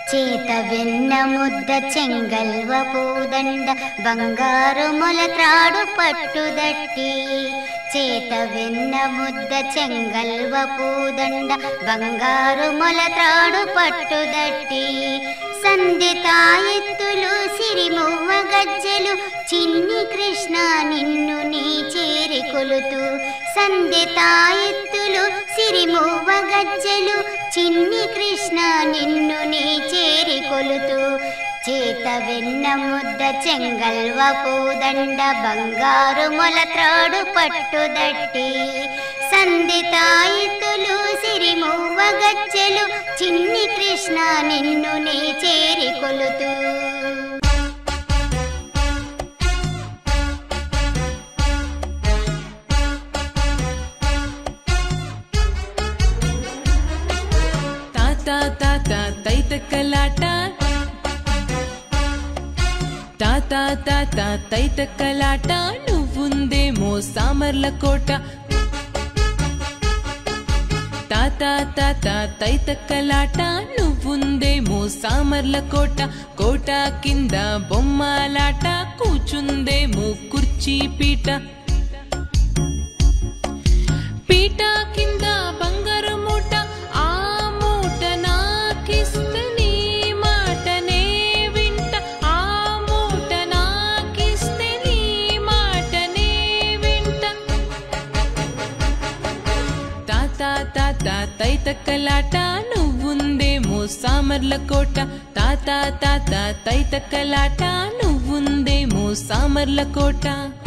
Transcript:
చేత వెన్న ముద్ద చెంగల్వ పూదండ బంగారు మొలత్రాడు పట్టుదట్టి చేత వెన్న ముద్ద చెంగల్వ పూదండ బంగారు మొలత్రాడు పట్టుదట్టి సంధితాయెత్తులు సిరిమువ్వ గజ్జెలు చిన్ని కృష్ణ నిన్ను నీ చేరి కొలుతూ సంధితాయెత్తులు సిరిమువ్వ గజ్జెలు చిన్ని కృష్ణ నిన్ను నీ చేరి కొలుతూ చేత వెన్న ముద్ద చెంగల్వ పూదండ బంగారు మొలత్రాడు పట్టుదట్టి సంధితాయితులు సిరిమువ్వ గజ్జెలు చిన్ని కృష్ణ నిన్ను నీ చేరి కొలుతూ తాత తాత తైతక్కలాట తాత తాత తైతక్కలాట నువ్వుందేమో సామర్ల కోట తాత తాత తైతక్కలాట నువ్వుందేమో సామర్ల కోట కోట కింద బొమ్మలాట కూచుందేమో కుర్చీ పీట పీట కింద బంగారు మూట ఆ మూట నాకిస్తే నీ మాటనే వింట ఆ మూట నాకిస్తే నీ మాటనే వింట తాత తాత తైతక్కలాట నువ్వుందేమో సామర్ల కోట తాత తాత తైతక్కలాట నువ్వుందేమో సామర్ల కోట